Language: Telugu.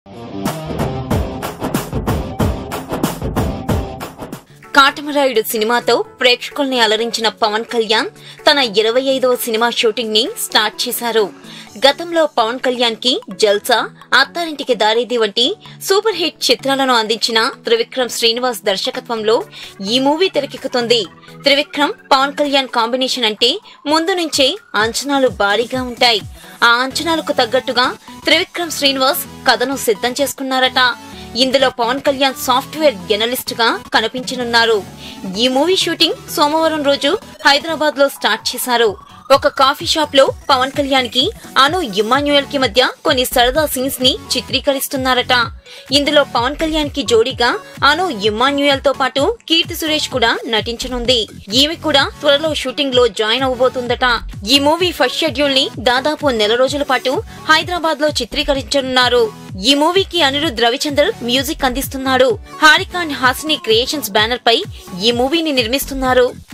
కాటమరాయుడు సినిమాతో ప్రేక్షకుల్ని అలరించిన పవన్ కళ్యాణ్ తన ఇరవై ఐదవ సినిమా షూటింగ్ ని స్టార్ట్ చేశారు గతంలో పవన్ కళ్యాణ్ కి జల్సా అత్తారింటికి దారేది వంటి సూపర్ హిట్ చిత్రాలను అందించిన త్రివిక్రమ్ శ్రీనివాస్ దర్శకత్వంలో ఈ మూవీ తెరకెక్కుతుంది త్రివిక్రమ్ పవన్ కళ్యాణ్ కాంబినేషన్ అంటే ముందు నుంచే అంచనాలు భారీగా ఉంటాయి ఆ అంచనాలకు తగ్గట్టుగా త్రివిక్రమ్ శ్రీనివాస్ కథను సిద్ధం చేసుకున్నారట ఇందులో పవన్ కళ్యాణ్ సాఫ్ట్వేర్ ఎనలిస్ట్ గా కనిపించనున్నారు ఈ మూవీ షూటింగ్ సోమవారం రోజు హైదరాబాద్ లో స్టార్ట్ చేశారు ఒక కాఫీ షాప్ లో పవన్ కళ్యాణ్ కి అను ఇమ్మాన్యుయల్ కి మధ్య కొన్ని సరదా సీన్స్ ని చిత్రీకరిస్తున్నారట ఇందులో పవన్ కళ్యాణ్ కి జోడీగా అను ఇమ్మాన్యుయల్ తో పాటు కీర్తి సురేష్ కూడా నటించనుంది ఈమె కూడా త్వరలో షూటింగ్ లో జాయిన్ అవబోతుందట ఈ మూవీ ఫస్ట్ షెడ్యూల్ ని దాదాపు నెల రోజుల పాటు హైదరాబాద్ లో చిత్రీకరించనున్నారు ఈ మూవీకి అనిరుద్ రవిచందర్ మ్యూజిక్ అందిస్తున్నాడు Haarika and Haasini creations banner పై ఈ మూవీని నిర్మిస్తున్నారు